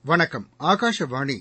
வணக்கம் ஆகாஷவாணி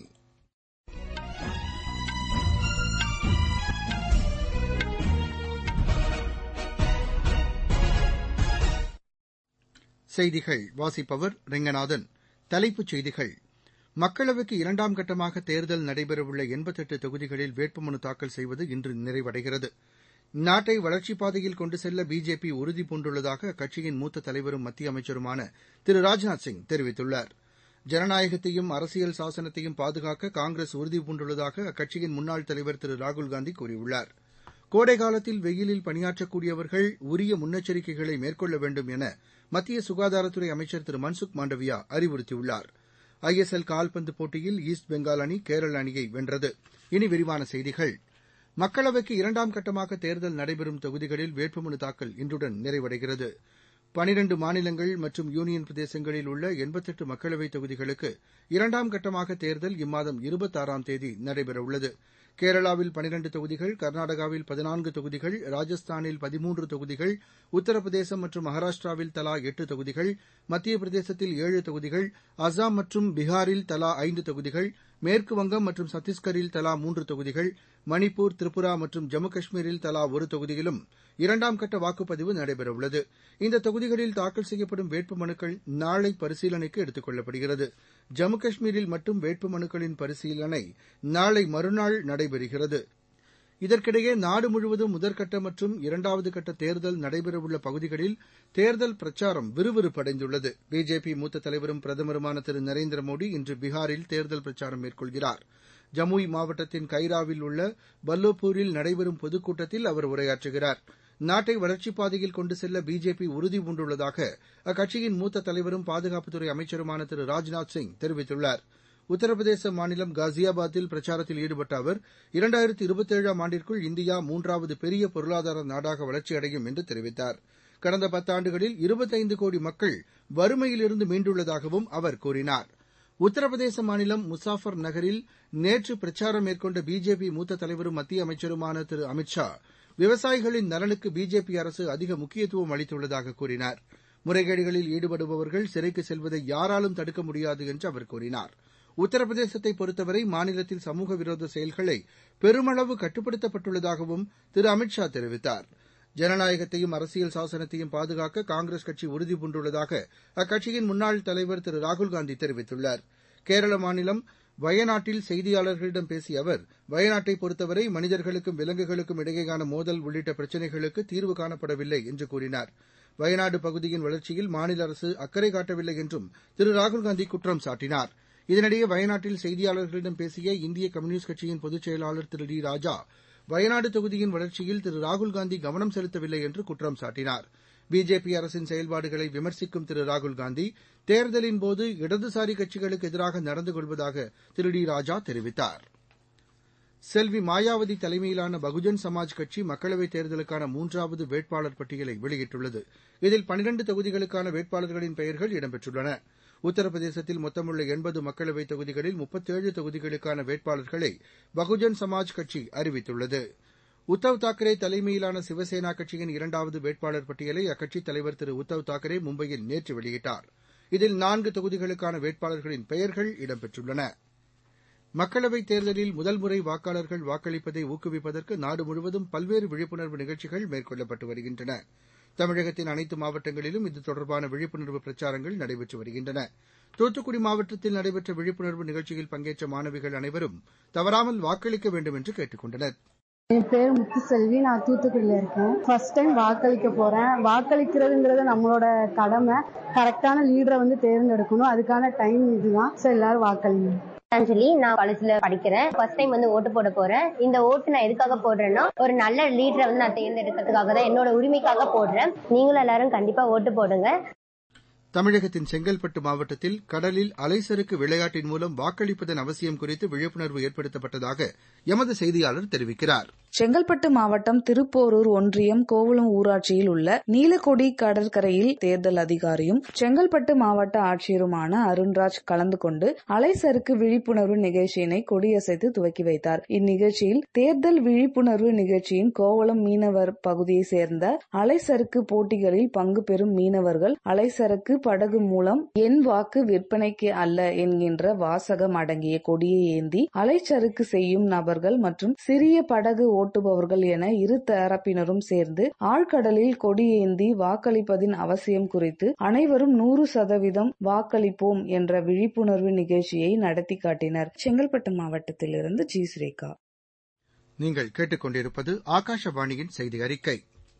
செய்திகள் வாசிப்பவர் ரெங்கநாதன் தலைப்புச் செய்திகள் மக்களவைக்கு இரண்டாம் கட்டமாக தேர்தல் நடைபெறவுள்ள எண்பத்தெட்டு தொகுதிகளில் வேட்புமனு தாக்கல் செய்வது இன்று நிறைவடைகிறது நாட்டை வளர்ச்சிப் பாதையில் கொண்டு செல்ல பிஜேபி உறுதிபூண்டுள்ளதாக அக்கட்சியின் மூத்த தலைவரும் மத்திய அமைச்சருமான திரு ராஜ்நாத் சிங் தெரிவித்துள்ளார் ஜனநாயகத்தையும் அரசியல் சாசனத்தையும் பாதுகாக்க காங்கிரஸ் உறுதிபூண்டுள்ளதாக அக்கட்சியின் முன்னாள் தலைவர் திரு ராகுல்காந்தி கூறியுள்ளார் கோடைக்காலத்தில் வெயிலில் பணியாற்றக்கூடியவர்கள் உரிய முன்னெச்சரிக்கைகளை மேற்கொள்ள வேண்டும் என மத்திய சுகாதாரத்துறை அமைச்சர் திரு மன்சுக் மாண்டவியா அறிவுறுத்தியுள்ளார் ஐ எஸ் எல் கால்பந்து போட்டியில் ஈஸ்ட் பெங்கால் அணி கேரள அணியை வென்றது இனி விரிவான செய்திகள் மக்களவைக்கு இரண்டாம் கட்டமாக தேர்தல் நடைபெறும் தொகுதிகளில் வேட்புமனு தாக்கல் இன்றுடன் நிறைவடைகிறது பனிரண்டு மாநிலங்கள் மற்றும் யூனியன் பிரதேசங்களில் உள்ள எண்பத்தெட்டு மக்களவைத் தொகுதிகளுக்கு இரண்டாம் கட்டமாக தேர்தல் இம்மாதம் இருபத்தாறாம் தேதி நடைபெறவுள்ளது கேரளாவில் பனிரண்டு தொகுதிகள் கர்நாடகாவில் பதினான்கு தொகுதிகள் ராஜஸ்தானில் பதிமூன்று தொகுதிகள் உத்தரப்பிரதேசம் மற்றும் மகாராஷ்டிராவில் தலா எட்டு தொகுதிகள் மத்திய பிரதேசத்தில் ஏழு தொகுதிகள் அசாம் மற்றும் பீகாரில் தலா ஐந்து தொகுதிகள் மேற்குவங்கம் மற்றும் சத்தீஸ்கரில் தலா மூன்று தொகுதிகள் மணிப்பூர் திரிபுரா மற்றும் ஜம்மு காஷ்மீரில் தலா ஒரு தொகுதியிலும் இரண்டாம் கட்ட வாக்குப்பதிவு நடைபெறவுள்ளது இந்த தொகுதிகளில் தாக்கல் செய்யப்படும் வேட்புமனுக்கள் நாளை பரிசீலனைக்கு எடுத்துக் கொள்ளப்படுகிறது ஜம்மு காஷ்மீரில் மட்டும் வேட்புமனுக்களின் பரிசீலனை நாளை மறுநாள் நடைபெறுகிறது இதற்கிடையே நாடு முழுவதும் முதற்கட்ட மற்றும் இரண்டாவது கட்ட தேர்தல் நடைபெறவுள்ள பகுதிகளில் தேர்தல் பிரச்சாரம் விறுவிறுப்படைந்துள்ளது பிஜேபி மூத்த தலைவரும் பிரதமருமான திரு நரேந்திர மோடி இன்று பீகாரில் தேர்தல் பிரச்சாரம் மேற்கொள்கிறார் ஜமுய் மாவட்டத்தின் கைராவில் உள்ள பல்லோப்பூரில் நடைபெறும் பொதுக்கூட்டத்தில் அவர் உரையாற்றுகிறார் நாட்டை வளர்ச்சிப் பாதையில் கொண்டு செல்ல பிஜேபி உறுதிபூண்டுள்ளதாக அக்கட்சியின் மூத்த தலைவரும் பாதுகாப்புத்துறை அமைச்சருமான திரு ராஜ்நாத் சிங் தெரிவித்துள்ளார் உத்தரப்பிரதேச மாநிலம் காசியாபாத்தில் பிரச்சாரத்தில் ஈடுபட்ட அவர் இரண்டாயிரத்து இருபத்தேழாம் ஆண்டிற்குள் இந்தியா மூன்றாவது பெரிய பொருளாதார நாடாக வளர்ச்சியடையும் என்று தெரிவித்தார் கடந்த பத்தாண்டுகளில் இருபத்தைந்து கோடி மக்கள் வறுமையிலிருந்து மீண்டுள்ளதாகவும் அவர் கூறினார் உத்தரப்பிரதேச மாநிலம் முசாஃபர் நகரில் நேற்று பிரச்சாரம் மேற்கொண்ட பிஜேபி மூத்த தலைவரும் மத்திய அமைச்சருமான திரு அமித் ஷா விவசாயிகளின் நலனுக்கு பிஜேபி அரசு அதிக முக்கியத்துவம் அளித்துள்ளதாக கூறினார் முறைகேடுகளில் ஈடுபடுபவர்கள் சிறைக்கு செல்வதை யாராலும் தடுக்க முடியாது என்று அவர் கூறினார் உத்தரப்பிரதேசத்தை பொறுத்தவரை மாநிலத்தில் சமூக விரோத செயல்களை பெருமளவு கட்டுப்படுத்தப்பட்டுள்ளதாகவும் திரு அமித் ஷா தெரிவித்தார் ஜனநாயகத்தையும் அரசியல் சாசனத்தையும் பாதுகாக்க காங்கிரஸ் கட்சி உறுதிபூண்டுள்ளதாக அக்கட்சியின் முன்னாள் தலைவர் திரு ராகுல்காந்தி தெரிவித்துள்ளார் கேரள மாநிலம் வயநாட்டில் செய்தியாளர்களிடம் பேசிய அவர் வயநாட்டை பொறுத்தவரை மனிதர்களுக்கும் விலங்குகளுக்கும் இடையேயான மோதல் உள்ளிட்ட பிரச்சினைகளுக்கு தீர்வு காணப்படவில்லை என்று கூறினார் வயநாடு பகுதியின் வளர்ச்சியில் மாநில அரசு அக்கறை காட்டவில்லை என்றும் திரு ராகுல்காந்தி குற்றம் சாட்டினார் இதனிடையே வயநாட்டில் செய்தியாளர்களிடம் பேசிய இந்திய கம்யூனிஸ்ட் கட்சியின் பொதுச் செயலாளர் திரு டி ராஜா வயநாடு தொகுதியின் வளர்ச்சியில் திரு ராகுல்காந்தி கவனம் செலுத்தவில்லை என்று குற்றம் சாட்டினார் பிஜேபி அரசின் செயல்பாடுகளை விமர்சிக்கும் திரு ராகுல்காந்தி தேர்தலின்போது இடதுசாரி கட்சிகளுக்கு எதிராக நடந்து கொள்வதாக திரு டி ராஜா தெரிவித்தார் செல்வி மாயாவதி தலைமையிலான பகுஜன் சமாஜ் கட்சி மக்களவைத் தேர்தலுக்கான மூன்றாவது வேட்பாளர் பட்டியலை வெளியிட்டுள்ளது இதில் பனிரண்டு தொகுதிகளுக்கான வேட்பாளர்களின் பெயர்கள் இடம்பெற்றுள்ளன உத்தரப்பிரதேசத்தில் மொத்தமுள்ள எண்பது மக்களவைத் தொகுதிகளில் முப்பத்தேழு தொகுதிகளுக்கான வேட்பாளர்களை பகுஜன் சமாஜ் கட்சி அறிவித்துள்ளது உத்தவ் தாக்கரே தலைமையிலான சிவசேனா கட்சியின் இரண்டாவது வேட்பாளர் பட்டியலை அக்கட்சித் தலைவர் திரு உத்தவ் தாக்கரே மும்பையில் நேற்று வெளியிட்டார் இதில் நான்கு தொகுதிகளுக்கான வேட்பாளர்களின் பெயர்கள் இடம்பெற்றுள்ளன மக்களவைத் தேர்தலில் முதல் முறை வாக்காளர்கள் வாக்களிப்பதை ஊக்குவிப்பதற்கு நாடு முழுவதும் பல்வேறு விழிப்புணர்வு நிகழ்ச்சிகள் மேற்கொள்ளப்பட்டு வருகின்றன தமிழகத்தின் அனைத்து மாவட்டங்களிலும் இது தொடர்பான விழிப்புணர்வு பிரச்சாரங்கள் நடைபெற்று வருகின்றன தூத்துக்குடி மாவட்டத்தில் நடைபெற்ற விழிப்புணர்வு நிகழ்ச்சியில் பங்கேற்ற மாணவிகள் அனைவரும் தவறாமல் வாக்களிக்க வேண்டும் என்று கேட்டுக் கொண்டனர் என் பேர் முத்துசெல்வி நான் தூத்துக்குடியில இருக்கேன் ஃபர்ஸ்ட் டைம் வாக்களிக்க போறேன் வாக்களிக்கிறதுங்கிறது நம்மளோட கடமை கரெக்டான லீடரை வந்து தேர்ந்தெடுக்கணும் அதுக்கான டைம் இதுதான் ஸோ எல்லாரும் வாக்களிங்க அஞ்சலி நான் காலேஜ்ல படிக்கிறேன் ஃபர்ஸ்ட் டைம் வந்து ஓட்டு போட போறேன் இந்த ஓட்டு நான் எதுக்காக போடுறேன்னா ஒரு நல்ல லீடரை வந்து நான் தேர்ந்தெடுக்கிறதுக்காக தான் என்னோட உரிமைக்காக போடுறேன் நீங்களும் எல்லாரும் கண்டிப்பா ஓட்டு போடுங்க தமிழகத்தின் செங்கல்பட்டு மாவட்டத்தில் கடலில் அலைசறுக்கு விளையாட்டின் மூலம் வாக்களிப்பதன் அவசியம் குறித்து விழிப்புணர்வு ஏற்படுத்தப்பட்டதாக எமது செய்தியாளர் தெரிவிக்கிறார் செங்கல்பட்டு மாவட்டம் திருப்போரூர் ஒன்றியம் கோவளம் ஊராட்சியில் உள்ள நீலக்கொடி கடற்கரையில் தேர்தல் அதிகாரியும் செங்கல்பட்டு மாவட்ட ஆட்சியருமான அருண்ராஜ் கலந்து கொண்டு அலைசறுக்கு விழிப்புணர்வு நிகழ்ச்சியினை கொடியசைத்து துவக்கி வைத்தார் இந்நிகழ்ச்சியில் தேர்தல் விழிப்புணர்வு நிகழ்ச்சியின் கோவளம் மீனவர் பகுதியை சேர்ந்த அலைசறுக்கு போட்டிகளில் பங்கு பெறும் மீனவர்கள் அலைசறுக்கு படகு மூலம் என் வாக்கு விற்பனைக்கு அல்ல என்கின்ற வாசகம் அடங்கிய கொடியை ஏந்தி அலைச்சறுக்கு செய்யும் நபர்கள் மற்றும் சிறிய படகு ஓட்டுபவர்கள் என இரு தரப்பினரும் சேர்ந்து ஆழ்கடலில் கொடியேந்தி வாக்களிப்பதின் அவசியம் குறித்து அனைவரும் நூறு சதவீதம் வாக்களிப்போம் என்ற விழிப்புணர்வு நிகழ்ச்சியை நடத்தி காட்டினர் செங்கல்பட்டு மாவட்டத்திலிருந்து ஜி ஸ்ரேகா நீங்கள் கேட்டுக்கொண்டிருப்பது ஆகாஷவாணியின் செய்தி அறிக்கை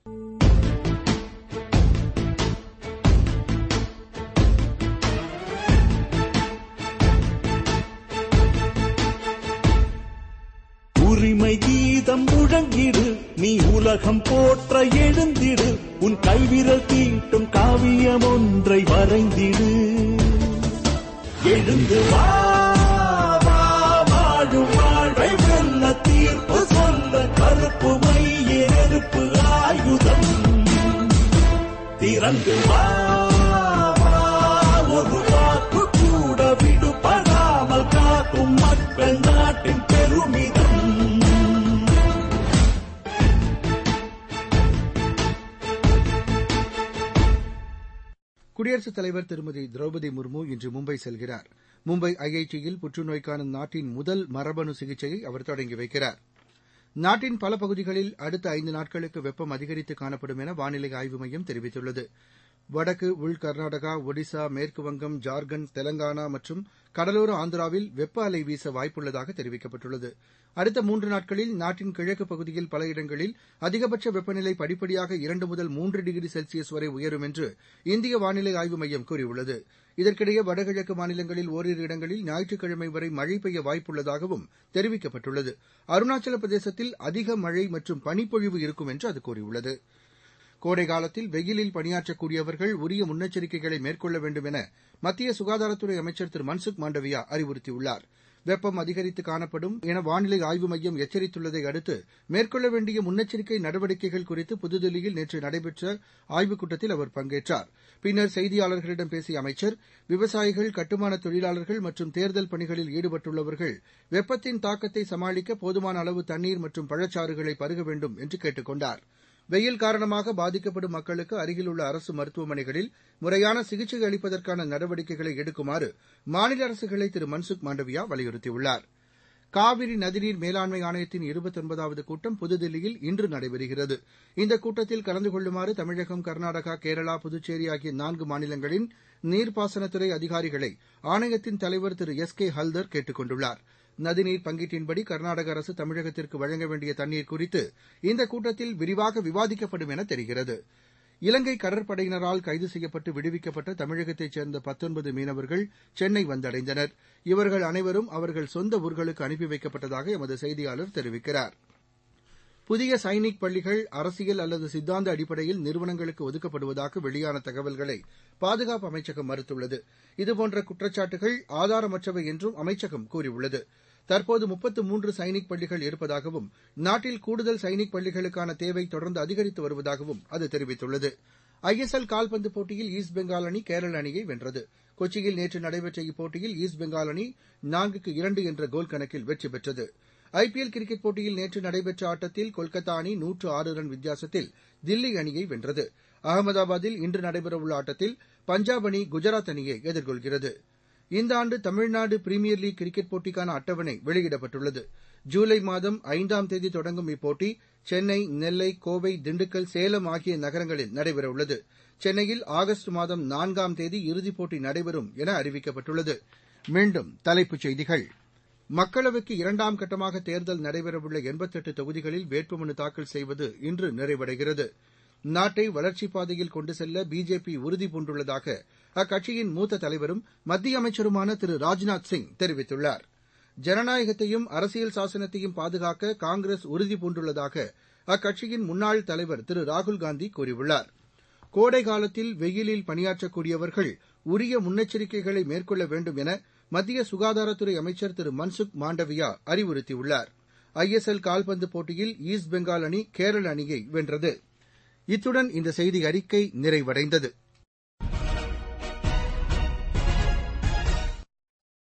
உரிமை கீதம் முழங்கிடு நீ உலகம் போற்ற எழுந்திடு உன் கைவிரல் தீட்டும் காவியம் ஒன்றை வரைந்திடு எழுந்து வா வா, வாழும் வாழ்வை வெல்ல தீர்ப்பு சொல்ல கருப்பு மைய நெருப்பு ஆயுதம் திறந்து வா வா, ஒரு வாக்கு கூட விடுபடாமல் காக்கும் மக்கள் நாட்டின் பெருமிதம் குடியரசுத் தலைவர் திருமதி திரௌபதி முர்மு இன்று மும்பை செல்கிறார் மும்பை ஐஐடியில் புற்றுநோய்க்கான நாட்டின் முதல் மரபணு சிகிச்சையை அவர் தொடங்கி வைக்கிறார் நாட்டின் பல பகுதிகளில் அடுத்த ஐந்து நாட்களுக்கு வெப்பம் அதிகரித்து காணப்படும் என வானிலை ஆய்வு மையம் தெரிவித்துள்ளது வடக்கு உள் கர்நாடகா ஒடிசா மேற்குவங்கம் ஜார்க்கண்ட் தெலங்கானா மற்றும் கடலோர ஆந்திராவில் வெப்ப அலை வீச வாய்ப்புள்ளதாக தெரிவிக்கப்பட்டுள்ளது அடுத்த மூன்று நாட்களில் நாட்டின் கிழக்கு பகுதியில் பல இடங்களில் அதிகபட்ச வெப்பநிலை படிப்படியாக இரண்டு முதல் மூன்று டிகிரி செல்சியஸ் வரை உயரும் என்று இந்திய வானிலை ஆய்வு மையம் கூறியுள்ளது இதற்கிடையே வடகிழக்கு மாநிலங்களில் ஓரிரு இடங்களில் ஞாயிற்றுக்கிழமை வரை மழை பெய்ய வாய்ப்புள்ளதாகவும் தெரிவிக்கப்பட்டுள்ளது அருணாச்சல பிரதேசத்தில் அதிக மழை மற்றும் பனிப்பொழிவு இருக்கும் என்று அது கூறியுள்ளது கோடை காலத்தில் வெயிலில் பணியாற்றக்கூடியவர்கள் உரிய முன்னெச்சரிக்கைகளை மேற்கொள்ள வேண்டும் என மத்திய சுகாதாரத்துறை அமைச்சர் திரு மன்சுக் மாண்டவியா அறிவுறுத்தியுள்ளார் வெப்பம் அதிகரித்து காணப்படும் என வானிலை ஆய்வு மையம் எச்சரித்துள்ளதை அடுத்து மேற்கொள்ள வேண்டிய முன்னெச்சரிக்கை நடவடிக்கைகள் குறித்து புதுதில்லியில் நேற்று நடைபெற்ற ஆய்வுக் கூட்டத்தில் அவர் பங்கேற்றார் பின்னர் செய்தியாளர்களிடம் பேசிய அமைச்சர் விவசாயிகள் கட்டுமான தொழிலாளர்கள் மற்றும் தேர்தல் பணிகளில் ஈடுபட்டுள்ளவர்கள் வெப்பத்தின் தாக்கத்தை சமாளிக்க போதுமான அளவு தண்ணீர் மற்றும் பழச்சாறுகளை பருக வேண்டும் என்று கேட்டுக் கொண்டார் வெயில் காரணமாக பாதிக்கப்படும் மக்களுக்கு அருகில் உள்ள அரசு மருத்துவமனைகளில் முறையான சிகிச்சை அளிப்பதற்கான நடவடிக்கைகளை எடுக்குமாறு மாநில அரசுகளை திரு மன்சுக் மாண்டவியா வலியுறுத்தியுள்ளார் காவிரி நதிநீர் மேலாண்மை ஆணையத்தின் இருபத்தொன்பதாவது கூட்டம் புதுதில்லியில் இன்று நடைபெறுகிறது இந்த கூட்டத்தில் கலந்து கொள்ளுமாறு தமிழகம் கர்நாடகா கேரளா புதுச்சேரி ஆகிய நான்கு மாநிலங்களின் நீர்ப்பாசனத்துறை அதிகாரிகளை ஆணையத்தின் தலைவர் திரு எஸ் கே ஹல்தர் கேட்டுக் கொண்டுள்ளார் நதிநீர் பங்கீட்டின்படி கர்நாடக அரசு தமிழகத்திற்கு வழங்க வேண்டிய தண்ணீர் குறித்து இந்த கூட்டத்தில் விரிவாக விவாதிக்கப்படும் என தெரிகிறது இலங்கை கடற்படையினரால் கைது செய்யப்பட்டு விடுவிக்கப்பட்ட தமிழகத்தைச் சேர்ந்த பத்தொன்பது மீனவர்கள் சென்னை வந்தடைந்தனர் இவர்கள் அனைவரும் அவர்கள் சொந்த ஊர்களுக்கு அனுப்பி வைக்கப்பட்டதாக எமது செய்தியாளர் தெரிவிக்கிறார் புதிய சைனிக் பள்ளிகள் அரசியல் அல்லது சித்தாந்த அடிப்படையில் நிறுவனங்களுக்கு ஒதுக்கப்படுவதாக வெளியான தகவல்களை பாதுகாப்பு அமைச்சகம் மறுத்துள்ளது இதுபோன்ற குற்றச்சாட்டுகள் ஆதாரமற்றவை என்றும் அமைச்சகம் கூறியுள்ளது தற்போது முப்பத்து மூன்று சைனிக் பள்ளிகள் இருப்பதாகவும் நாட்டில் கூடுதல் சைனிக் பள்ளிகளுக்கான தேவை தொடர்ந்து அதிகரித்து வருவதாகவும் அது தெரிவித்துள்ளது ஐஎஸ்எல் கால்பந்து போட்டியில் ஈஸ்ட் பெங்கால் அணி கேரள அணியை வென்றது கொச்சியில் நேற்று நடைபெற்ற இப்போட்டியில் ஈஸ்ட் பெங்கால் அணி நான்குக்கு இரண்டு என்ற கோல் கணக்கில் வெற்றி பெற்றது ஐபிஎல் கிரிக்கெட் போட்டியில் நேற்று நடைபெற்ற ஆட்டத்தில் கொல்கத்தா அணி நூற்று ஆறு ரன் வித்தியாசத்தில் தில்லி அணியை வென்றது அகமதாபாத்தில் இன்று நடைபெறவுள்ள ஆட்டத்தில் பஞ்சாப் அணி குஜராத் அணியை எதிர்கொள்கிறது இந்த ஆண்டு தமிழ்நாடு பிரீமியர் லீக் கிரிக்கெட் போட்டிக்கான அட்டவணை வெளியிடப்பட்டுள்ளது ஜூலை மாதம் ஐந்தாம் தேதி தொடங்கும் இப்போட்டி சென்னை நெல்லை கோவை திண்டுக்கல் சேலம் ஆகிய நகரங்களில் நடைபெறவுள்ளது சென்னையில் ஆகஸ்ட் மாதம் நான்காம் தேதி இறுதிப் போட்டி நடைபெறும் என அறிவிக்கப்பட்டுள்ளது மீண்டும் தலைப்புச் செய்திகள் மக்களவைக்கு இரண்டாம் கட்டமாக தேர்தல் நடைபெறவுள்ள எண்பத்தெட்டு தொகுதிகளில் வேட்புமனு தாக்கல் செய்வது இன்று நிறைவடைகிறது நாட்டை வளர்ச்சிப் பாதையில் கொண்டு செல்ல பிஜேபி உறுதி பூண்டுள்ளதாக அக்கட்சியின் மூத்த தலைவரும் மத்திய அமைச்சருமான திரு ராஜ்நாத் சிங் தெரிவித்துள்ளார் ஜனநாயகத்தையும் அரசியல் சாசனத்தையும் பாதுகாக்க காங்கிரஸ் உறுதி பூண்டுள்ளதாக அக்கட்சியின் முன்னாள் தலைவர் திரு ராகுல்காந்தி கூறியுள்ளார் கோடை காலத்தில் வெயிலில் பணியாற்றக்கூடியவர்கள் உரிய முன்னெச்சரிக்கைகளை மேற்கொள்ள வேண்டும் என மத்திய சுகாதாரத்துறை அமைச்சர் திரு மன்சுக் மாண்டவியா அறிவுறுத்தியுள்ளார் ஐஎஸ்எல் கால்பந்து போட்டியில் ஈஸ்ட் பெங்கால் அணி கேரள அணியை வென்றது இத்துடன் இந்த செய்தி அறிக்கை நிறைவடைந்தது